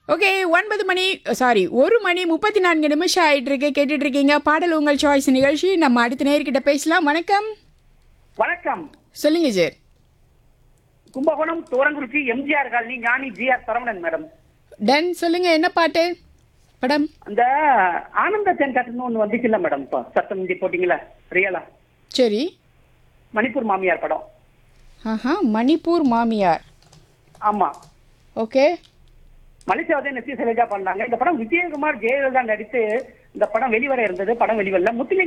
okay ஒன்பது மணி sorry ஒரு மணி முப்பத்தி நான்கு நிமிஷம் ஆயிட்டு இருக்கு கேட்டுட்டு இருக்கீங்க பாடல் உங்கள் சாய்ஸ் நிகழ்ச்சி நம்ம அடுத்த நேர்கிட்ட பேசலாம் வணக்கம் வணக்கம் சொல்லுங்க சார் கும்பகோணம் தோரங்குறிச்சி எம்ஜிஆர் காலனி ஞானி ஜிஆர் சரவணன் மேடம் டன் சொல்லுங்க என்ன பாட்டு படம் அந்த ஆனந்த தென்காட்டுன்னு ஒண்ணு வந்துச்சுல்ல மேடம் இப்போ சத்தம் இந்தி போட்டிங்களா ரியலா சரி மணிப்பூர் மாமியார் படம் ஆஹா மணிப்பூர் மாமியார் ஆமா ஓகே மலேசியாவதே நெத்தி சைலஜா பண்ணாங்க இந்த படம் விஜயகுமார் ஜெயலலிதா நடித்து இந்த படம் வெளிவர இருந்தது படம் வெளிவரல முத்துலிங்க